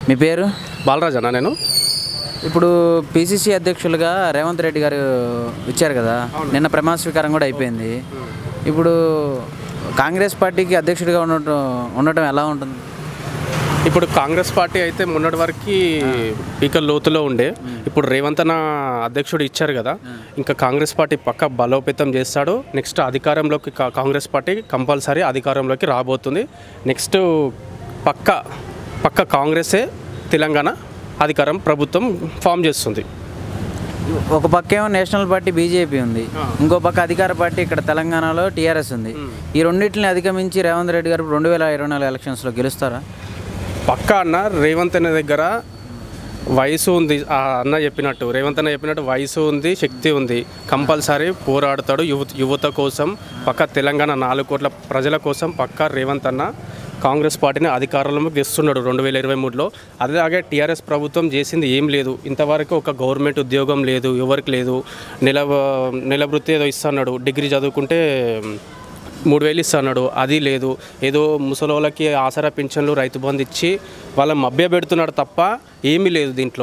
మీ పేరు బాలరాజ్ అన్న నేను ఇప్పుడు పిసిసి అధ్యక్షులుగా రేవంత్ రెడ్డి గారు ఇచ్చారు కదా నిన్న ప్రమాణ స్వీకారం కూడా అయిపోయింది ఇప్పుడు కాంగ్రెస్ పార్టీకి అధ్యక్షుడిగా ఉండటం ఉండటం ఎలా ఉంటుంది ఇప్పుడు కాంగ్రెస్ పార్టీ అయితే మొన్నటి వరకు పీక లోతులో ఉండే ఇప్పుడు రేవంత్ అన్న అధ్యక్షుడు ఇచ్చారు కదా ఇంకా కాంగ్రెస్ పార్టీ పక్క బలోపేతం చేస్తాడు నెక్స్ట్ అధికారంలోకి కా- కాంగ్రెస్ పార్టీ కంపల్సరీ అధికారంలోకి రాబోతుంది నెక్స్ట్ పక్క పక్క కాంగ్రెసే తెలంగాణ అధికారం ప్రభుత్వం ఫామ్ చేస్తుంది ఒక పక్క ఏమో నేషనల్ పార్టీ బీజేపీ ఉంది ఇంకో పక్క అధికార పార్టీ ఇక్కడ తెలంగాణలో టీఆర్ఎస్ ఉంది ఈ రెండింటిని అధిగమించి రేవంత్ రెడ్డి గారు రెండు వేల ఇరవై నాలుగు ఎలక్షన్స్లో గెలుస్తారా పక్క అన్న రేవంత్ అన్న దగ్గర వయసు ఉంది ఆ అన్న చెప్పినట్టు రేవంత్ అన్న చెప్పినట్టు వయసు ఉంది శక్తి ఉంది కంపల్సరీ పోరాడతాడు యువత యువత కోసం పక్క తెలంగాణ నాలుగు కోట్ల ప్రజల కోసం పక్క రేవంత్ అన్న కాంగ్రెస్ పార్టీని అధికారంలోకి తెస్తున్నాడు రెండు వేల ఇరవై మూడులో అలాగే టీఆర్ఎస్ ప్రభుత్వం చేసింది ఏం లేదు ఇంతవరకు ఒక గవర్నమెంట్ ఉద్యోగం లేదు ఎవరికి లేదు నెల నెల వృత్తి ఏదో ఇస్తున్నాడు డిగ్రీ చదువుకుంటే మూడు వేలు ఇస్తున్నాడు అది లేదు ఏదో ముసలోళ్ళకి ఆసరా పింఛన్లు రైతు బంధు ఇచ్చి వాళ్ళ మభ్య పెడుతున్నాడు తప్ప ఏమీ లేదు దీంట్లో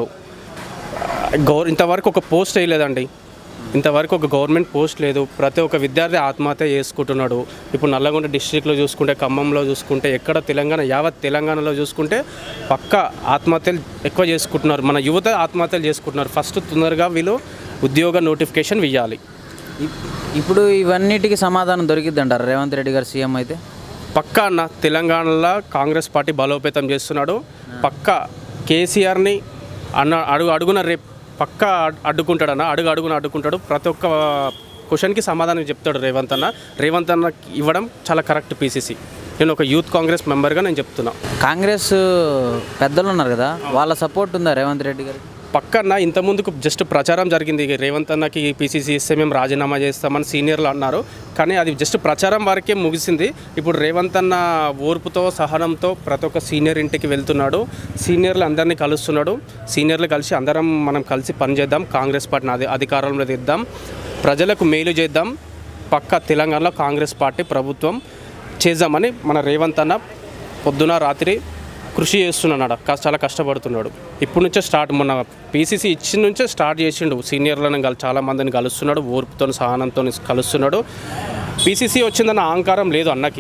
గౌర్ ఇంతవరకు ఒక పోస్ట్ వేయలేదండి ఇంతవరకు ఒక గవర్నమెంట్ పోస్ట్ లేదు ప్రతి ఒక్క విద్యార్థి ఆత్మహత్య చేసుకుంటున్నాడు ఇప్పుడు నల్లగొండ డిస్ట్రిక్ట్లో చూసుకుంటే ఖమ్మంలో చూసుకుంటే ఎక్కడ తెలంగాణ యావత్ తెలంగాణలో చూసుకుంటే పక్క ఆత్మహత్యలు ఎక్కువ చేసుకుంటున్నారు మన యువత ఆత్మహత్యలు చేసుకుంటున్నారు ఫస్ట్ తొందరగా వీళ్ళు ఉద్యోగ నోటిఫికేషన్ ఇవ్వాలి ఇప్- ఇప్పుడు ఇవన్నిటికీ సమాధానం దొరికిద్ది అంటారు రేవంత్ రెడ్డి గారు సీఎం అయితే పక్క అన్న తెలంగాణలో కాంగ్రెస్ పార్టీ బలోపేతం చేస్తున్నాడు పక్క కేసీఆర్ని అన్న అడుగు అడుగున రేపు పక్క అడ్- అడ్డుకుంటాడన్న అడుగు అడుగున అడ్డుకుంటాడు ప్రతి ఒక్క క్వశ్చన్కి సమాధానం చెప్తాడు రేవంత్ అన్న రేవంత్ అన్న ఇవ్వడం చాలా కరెక్ట్ పీసీసీ నేను ఒక యూత్ కాంగ్రెస్ మెంబర్గా నేను చెప్తున్నా కాంగ్రెస్ పెద్దలు ఉన్నారు కదా వాళ్ళ సపోర్ట్ ఉందా రేవంత్ రెడ్డి గారికి పక్కన ఇంతకుముందుకు జస్ట్ ప్రచారం జరిగింది ఇక రేవంత్ అన్నకి పీసీసీ ఇస్తే మేము రాజీనామా చేస్తామని సీనియర్లు అన్నారు కానీ అది జస్ట్ ప్రచారం వరకే ముగిసింది ఇప్పుడు రేవంత్ అన్న ఓర్పుతో సహనంతో ప్రతి ఒక్క సీనియర్ ఇంటికి వెళ్తున్నాడు సీనియర్లు అందరినీ కలుస్తున్నాడు సీనియర్లు కలిసి అందరం మనం కలిసి పనిచేద్దాం కాంగ్రెస్ పార్టీని అధి అధికారంలో తెద్దాం ప్రజలకు మేలు చేద్దాం పక్క తెలంగాణలో కాంగ్రెస్ పార్టీ ప్రభుత్వం చేద్దామని మన రేవంత్ అన్న పొద్దున రాత్రి కృషి చేస్తున్నాడు కా- చాలా కష్టపడుతున్నాడు ఇప్పుడు నుంచే స్టార్ట్ మొన్న పీసీసీ ఇచ్చిన నుంచే స్టార్ట్ చేసిండు సీనియర్లను కలు చాలా మందిని కలుస్తున్నాడు ఓర్పుతో సహనంతో కలుస్తున్నాడు పీసీసీ వచ్చిందన్న అహంకారం లేదు అన్నకి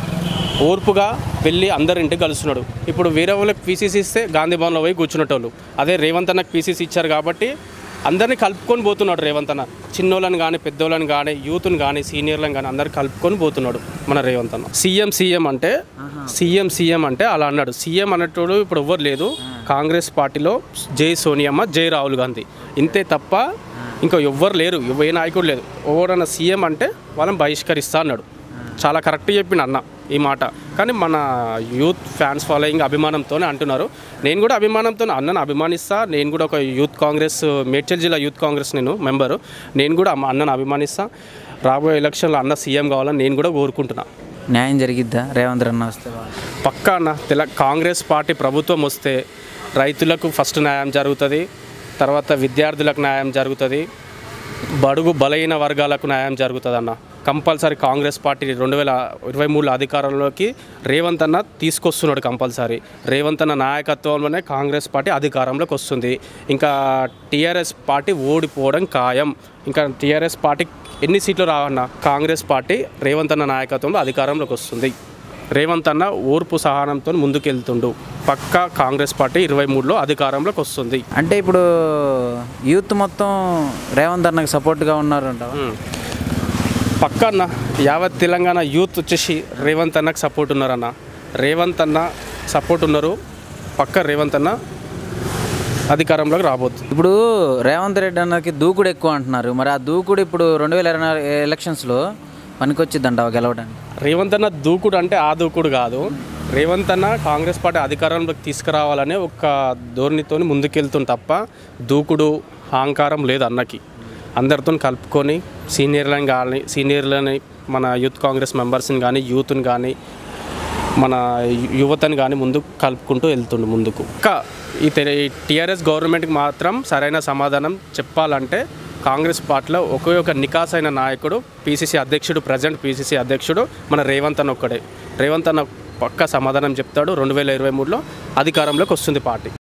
ఓర్పుగా వెళ్ళి అందరింటికి కలుస్తున్నాడు ఇప్పుడు వేరే వాళ్ళకి పీసీసీ ఇస్తే గాంధీ భవన్లో పోయి కూర్చునేటోళ్ళు అదే రేవంత్ అన్నకి పీసీసీ ఇచ్చారు కాబట్టి అందరినీ కలుపుకొని పోతున్నాడు రేవంత్ అన్న చిన్నోళ్ళని కానీ పెద్దోళ్ళని కానీ యూత్ని కానీ సీనియర్లను కానీ అందరు కలుపుకొని పోతున్నాడు మన రేవంత్ అన్న సీఎం సీఎం అంటే సీఎం సీఎం అంటే అలా అన్నాడు సీఎం అనేటోడు ఇప్పుడు ఎవ్వరు లేదు కాంగ్రెస్ పార్టీలో జై సోనియమ్మ జై రాహుల్ గాంధీ ఇంతే తప్ప ఇంకా ఎవ్వరు లేరు ఏ నాయకుడు లేదు ఎవడన్నా సీఎం అంటే వాళ్ళని బహిష్కరిస్తా అన్నాడు చాలా కరెక్ట్ చెప్పిన అన్న ఈ మాట కానీ మన యూత్ ఫ్యాన్స్ ఫాలోయింగ్ అభిమానంతోనే అంటున్నారు నేను కూడా అభిమానంతో అన్నను అభిమానిస్తా నేను కూడా ఒక యూత్ కాంగ్రెస్ మేడ్చల్ జిల్లా యూత్ కాంగ్రెస్ నేను మెంబరు నేను కూడా అమ్మ- అన్నను అభిమానిస్తా రాబోయే ఎలక్షన్లో అన్న సీఎం కావాలని నేను కూడా కోరుకుంటున్నా న్యాయం జరిగిద్దా రేవంత్ అన్న వస్తే వాళ్ళు? పక్కా అన్న తెల కాంగ్రెస్ పార్టీ ప్రభుత్వం వస్తే రైతులకు ఫస్ట్ న్యాయం జరుగుతుంది తర్వాత విద్యార్థులకు న్యాయం జరుగుతుంది బడుగు బలహీన వర్గాలకు న్యాయం జరుగుతుంది అన్న కంపల్సరీ కాంగ్రెస్ పార్టీ రెండు వేల ఇరవై మూడు అధికారంలోకి రేవంత్ అన్న తీసుకొస్తున్నాడు కంపల్సరీ రేవంత్ అన్న నాయకత్వంలోనే కాంగ్రెస్ పార్టీ అధికారంలోకి వస్తుంది ఇంకా టీఆర్ఎస్ పార్టీ ఓడిపోవడం ఖాయం ఇంకా టీఆర్ఎస్ పార్టీ ఎన్ని సీట్లు రావన్న కాంగ్రెస్ పార్టీ రేవంత్ అన్న నాయకత్వంలో అధికారంలోకి వస్తుంది రేవంత్ అన్న ఓర్పు సహనంతో ముందుకెళ్తుండు పక్కా కాంగ్రెస్ పార్టీ ఇరవై మూడులో అధికారంలోకి వస్తుంది అంటే ఇప్పుడు యూత్ మొత్తం రేవంత్ అన్నకు సపోర్ట్గా ఉన్నారు అంటావా ఉమ్. పక్కా అన్న యావత్ తెలంగాణ యూత్ వచ్చేసి రేవంత్ అన్నకు సపోర్ట్ ఉన్నారన్న రేవంత్ అన్న సపోర్ట్ ఉన్నారు పక్క రేవంత్ అన్న అధికారంలోకి రాబోతుంది ఇప్పుడు రేవంత్ రెడ్డి అన్నకి దూకుడు ఎక్కువ అంటున్నారు మరి ఆ దూకుడు ఇప్పుడు రెండు వేల ఇరవై నాలుగు ఎలక్షన్స్లో పనికొచ్చిద్ది అంటావా గెలవడానికి రేవంత్ అన్న దూకుడు అంటే ఆ దూకుడు కాదు రేవంత్ అన్న కాంగ్రెస్ పార్టీ అధికారంలోకి తీసుకురావాలనే ఒక ధోరణితో ముందుకెళ్తుంది తప్ప దూకుడు అహంకారం లేదు అన్నకి అందరితో కలుపుకొని సీనియర్లను కానీ సీనియర్లని మన యూత్ కాంగ్రెస్ మెంబర్స్ని కానీ యూత్ని కానీ మన యు- యువతని కానీ ముందు కలుపుకుంటూ వెళ్తుండు ముందుకు ఇంకా ఈ టీఆర్ఎస్ గవర్నమెంట్కి మాత్రం సరైన సమాధానం చెప్పాలంటే కాంగ్రెస్ పార్టీలో ఒకే ఒక నికాసైన నాయకుడు పీసీసీ అధ్యక్షుడు ప్రజెంట్ పీసీసీ అధ్యక్షుడు మన రేవంత్ అన్న ఒక్కడే రేవంత్ అన్న పక్క సమాధానం చెప్తాడు రెండు వేల ఇరవై మూడులో అధికారంలోకి వస్తుంది పార్టీ